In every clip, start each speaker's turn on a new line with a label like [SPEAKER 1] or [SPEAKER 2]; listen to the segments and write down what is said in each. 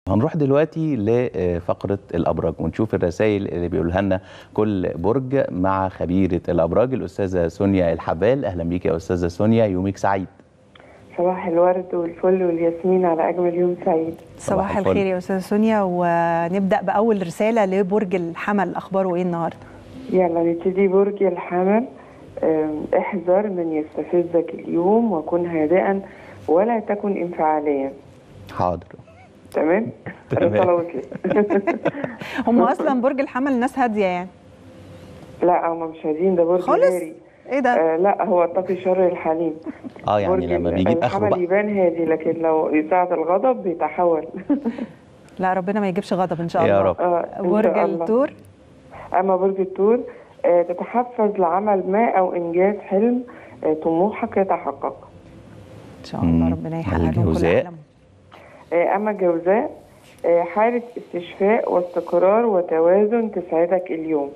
[SPEAKER 1] هنروح دلوقتي لفقرة الأبراج ونشوف الرسائل اللي بيقولها لنا كل برج مع خبيرة الأبراج الأستاذة سونيا الحبال أهلا بيك يا أستاذة سونيا يومك سعيد
[SPEAKER 2] صباح الورد والفل والياسمين على أجمل يوم سعيد
[SPEAKER 3] صباح
[SPEAKER 1] صباح الفل.
[SPEAKER 3] الخير يا استاذه سونيا ونبدا باول رساله لبرج الحمل اخباره ايه النهارده
[SPEAKER 2] يلا نبتدي برج الحمل أم، احذر من يستفزك اليوم وكن هادئا ولا تكن انفعاليا
[SPEAKER 1] حاضر
[SPEAKER 2] تمام؟
[SPEAKER 1] تمام.
[SPEAKER 2] الرسالة وصلت
[SPEAKER 3] هم اصلا برج الحمل ناس هاديه يعني
[SPEAKER 2] لا هم مش هادين ده برج
[SPEAKER 3] خالص
[SPEAKER 2] ناري
[SPEAKER 3] ايه ده
[SPEAKER 2] آه لا هو اتقي شر الحليم
[SPEAKER 1] اه يعني
[SPEAKER 2] برج
[SPEAKER 1] لما
[SPEAKER 2] ال-
[SPEAKER 1] بيجيب آخره
[SPEAKER 2] الحمل
[SPEAKER 1] بقى
[SPEAKER 2] يبان هادي لكن لو يساعد الغضب بيتحول
[SPEAKER 3] لا ربنا ما يجيبش غضب ان شاء الله
[SPEAKER 1] يا رب
[SPEAKER 2] آه إن
[SPEAKER 3] برج
[SPEAKER 2] شاء الله.
[SPEAKER 3] الثور
[SPEAKER 2] أما برج الثور آه، تتحفز لعمل ما أو إنجاز حلم آه، طموحك يتحقق
[SPEAKER 3] ان شاء الله
[SPEAKER 1] مم.
[SPEAKER 3] ربنا يحقق لهم كل
[SPEAKER 1] الجوزاء.
[SPEAKER 3] احلامهم
[SPEAKER 2] آه، أما الجوزاء آه، حالة استشفاء واستقرار وتوازن تسعدك اليوم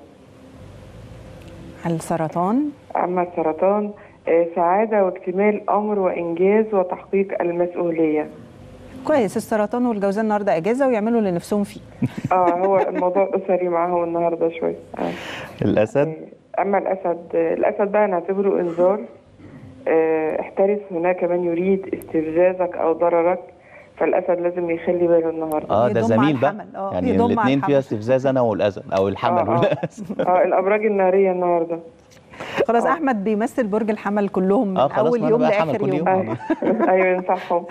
[SPEAKER 3] السرطان
[SPEAKER 2] أما السرطان آه، سعادة واكتمال أمر وإنجاز وتحقيق المسؤولية
[SPEAKER 3] كويس السرطان والجوزاء النهارده اجازه ويعملوا اللي نفسهم فيه
[SPEAKER 2] اه هو الموضوع أسري معاهم النهاردة شوية آه.
[SPEAKER 1] الأسد
[SPEAKER 2] أما الأسد آه، الأسد بقى نعتبره إنذار آه، احترس هناك من يريد استفزازك أو ضررك فالأسد لازم يخلي باله النهاردة
[SPEAKER 1] اه ده
[SPEAKER 3] يضم
[SPEAKER 1] زميل
[SPEAKER 3] على
[SPEAKER 1] بقى
[SPEAKER 3] الحمل. آه،
[SPEAKER 1] يعني
[SPEAKER 3] يضم على
[SPEAKER 1] الاثنين
[SPEAKER 3] الحمل.
[SPEAKER 1] فيها استفزاز أنا والأسد أو الحمل
[SPEAKER 2] آه، آه.
[SPEAKER 1] والأسد
[SPEAKER 2] اه الأبراج النارية النهاردة
[SPEAKER 3] خلاص
[SPEAKER 2] آه.
[SPEAKER 3] احمد بيمثل برج الحمل كلهم من
[SPEAKER 1] اه خلاص
[SPEAKER 3] اول
[SPEAKER 1] ما أنا
[SPEAKER 3] يوم
[SPEAKER 1] بقى حمل
[SPEAKER 3] لاخر
[SPEAKER 1] كل
[SPEAKER 3] يوم,
[SPEAKER 1] يوم.
[SPEAKER 2] أيوة أيوة ينصحهم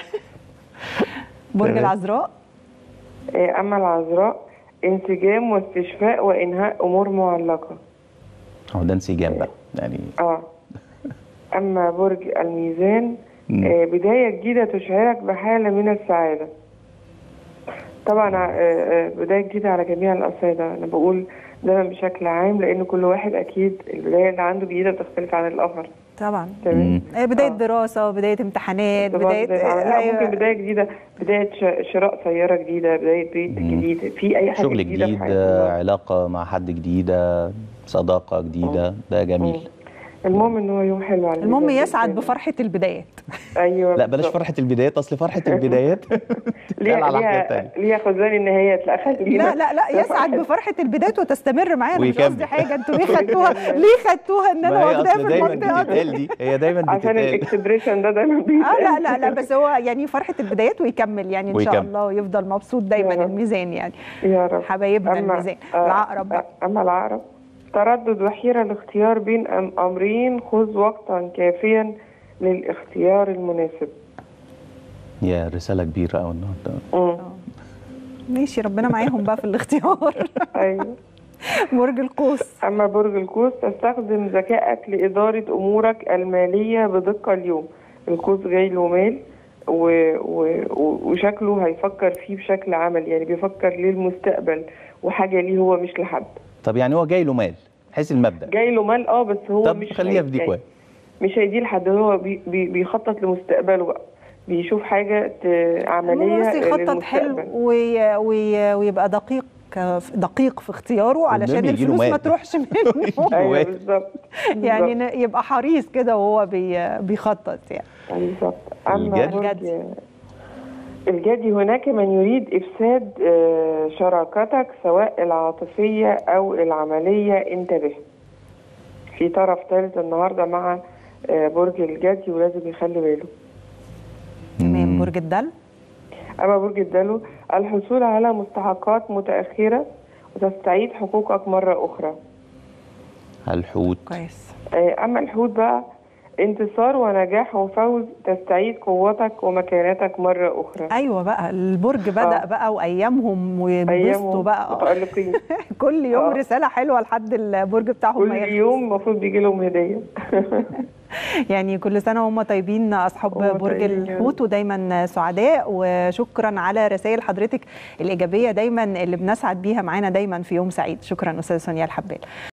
[SPEAKER 3] برج
[SPEAKER 1] تمام.
[SPEAKER 3] العذراء
[SPEAKER 2] آه، أما العذراء انسجام واستشفاء وإنهاء أمور معلقة
[SPEAKER 1] هو ده انسجام بقى يعني
[SPEAKER 2] اه أما برج الميزان
[SPEAKER 1] مم.
[SPEAKER 2] آه، بداية جديدة تشعرك بحالة من السعادة طبعا آه، آه، بداية جديدة على جميع الأصعدة أنا بقول ده بشكل عام لأن كل واحد أكيد البداية اللي عنده جديدة بتختلف عن الآخر
[SPEAKER 3] طبعا
[SPEAKER 2] تمام
[SPEAKER 1] مم.
[SPEAKER 3] آه، بدايه
[SPEAKER 2] آه.
[SPEAKER 3] دراسه بدايه امتحانات بدايه
[SPEAKER 2] لا
[SPEAKER 3] أيوة.
[SPEAKER 2] ممكن بداية جديدة بداية ش- شراء سيارة جديدة بداية بيت
[SPEAKER 1] مم.
[SPEAKER 2] جديد في أي حاجة
[SPEAKER 1] شغل
[SPEAKER 2] جديدة في
[SPEAKER 1] جديد
[SPEAKER 2] حياة
[SPEAKER 1] آه،
[SPEAKER 2] الله.
[SPEAKER 1] علاقة مع حد جديدة صداقة جديدة ده جميل
[SPEAKER 2] المهم إن هو يوم حلو على
[SPEAKER 3] المهم
[SPEAKER 2] الميزان
[SPEAKER 3] يسعد
[SPEAKER 2] بإذن
[SPEAKER 3] بفرحه البدايات
[SPEAKER 2] الله. أيوه
[SPEAKER 1] لا بلاش
[SPEAKER 2] بالظبط.
[SPEAKER 1] فرحة البدايات أصل فرحة البدايات
[SPEAKER 2] ليها
[SPEAKER 1] قال على حاجة
[SPEAKER 2] ليها
[SPEAKER 1] تانية
[SPEAKER 2] ليها خزان النهايات لا خلينا
[SPEAKER 3] لا لا لا يسعد بفرحه البدايات وتستمر معايا انا مش
[SPEAKER 1] ويكمل.
[SPEAKER 3] قصدي حاجه انتوا ليه خدتوها ليه خدتوها ان انا
[SPEAKER 1] ما هي
[SPEAKER 3] واخداها
[SPEAKER 1] أصل
[SPEAKER 3] في
[SPEAKER 1] دايما
[SPEAKER 3] المنطقه دي
[SPEAKER 1] بتتقال دي هي دايما
[SPEAKER 2] عشان
[SPEAKER 1] بتتقال
[SPEAKER 2] الاكسبريشن ده دايما
[SPEAKER 3] اه
[SPEAKER 2] بيتقال.
[SPEAKER 3] لا لا لا بس هو يعني فرحه البدايات ويكمل يعني ان شاء
[SPEAKER 1] ويكمل.
[SPEAKER 3] الله ويفضل مبسوط دايما
[SPEAKER 2] يا رب.
[SPEAKER 3] الميزان يعني
[SPEAKER 2] يا رب
[SPEAKER 3] حبايبنا
[SPEAKER 2] أما-
[SPEAKER 3] الميزان
[SPEAKER 2] آه،
[SPEAKER 3] العقرب بقى
[SPEAKER 2] أما العقرب تردد وحيرة الاختيار بين أم- أمرين خذ وقتا كافيا للاختيار المناسب
[SPEAKER 1] يا رسالة كبيرة أوي النهارده
[SPEAKER 2] مم.
[SPEAKER 3] ماشي ربنا معاهم بقى في الاختيار
[SPEAKER 2] أيوة
[SPEAKER 3] برج القوس
[SPEAKER 2] أما برج القوس تستخدم ذكائك لإدارة أمورك المالية بدقة اليوم القوس جاي له مال و... و... و- وشكله هيفكر فيه بشكل عملي يعني بيفكر للمستقبل وحاجة ليه هو مش لحد
[SPEAKER 1] طب يعني هو جاي له مال حيث المبدأ
[SPEAKER 2] جاي له مال اه بس هو
[SPEAKER 1] طب
[SPEAKER 2] مش
[SPEAKER 1] خليها
[SPEAKER 2] هي-
[SPEAKER 1] في دي
[SPEAKER 2] يعني
[SPEAKER 1] كويس
[SPEAKER 2] مش هيديه لحد هو بي بي بيخطط لمستقبله بقى بيشوف حاجة ت- عملية
[SPEAKER 3] بس يخطط حلو
[SPEAKER 2] للمستقبل.
[SPEAKER 3] وي وي ويبقى دقيق دقيق في اختياره علشان
[SPEAKER 1] يجيله
[SPEAKER 3] الفلوس ما
[SPEAKER 1] مال.
[SPEAKER 3] تروحش منه
[SPEAKER 2] ايوه
[SPEAKER 1] جواه.
[SPEAKER 2] بالظبط
[SPEAKER 3] يعني
[SPEAKER 2] بالظبط.
[SPEAKER 3] ن- يبقى حريص كده وهو بي بيخطط يعني
[SPEAKER 2] بالظبط اما
[SPEAKER 1] الجدي؟
[SPEAKER 2] برج الجدي هناك من يريد افساد آه، شراكتك سواء العاطفيه او العمليه انتبه في طرف ثالث النهارده مع آه، برج الجدي ولازم يخلي باله
[SPEAKER 3] تمام
[SPEAKER 1] مم.
[SPEAKER 3] برج الدلو
[SPEAKER 2] اما برج الدلو الحصول على مستحقات متاخره وتستعيد حقوقك مره اخرى
[SPEAKER 1] الحوت
[SPEAKER 3] كويس
[SPEAKER 2] آه، اما الحوت بقى انتصار ونجاح وفوز تستعيد قوتك ومكانتك مره اخرى
[SPEAKER 3] ايوه بقى البرج بدا
[SPEAKER 2] آه.
[SPEAKER 3] بقى وايامهم وينبسطوا
[SPEAKER 2] ايام
[SPEAKER 3] بقى آه.
[SPEAKER 2] متالقين
[SPEAKER 3] كل يوم
[SPEAKER 2] آه.
[SPEAKER 3] رساله حلوه لحد البرج بتاعهم
[SPEAKER 2] كل
[SPEAKER 3] ما يخلص.
[SPEAKER 2] يوم المفروض بيجي لهم هديه
[SPEAKER 3] يعني كل سنه وهم طيبين اصحاب
[SPEAKER 2] وهم
[SPEAKER 3] برج
[SPEAKER 2] طيبين يا
[SPEAKER 3] الحوت ودايما سعداء وشكرا على رسائل حضرتك الايجابيه دايما اللي بنسعد بيها معانا دايما في يوم سعيد شكرا استاذه سونيا الحبال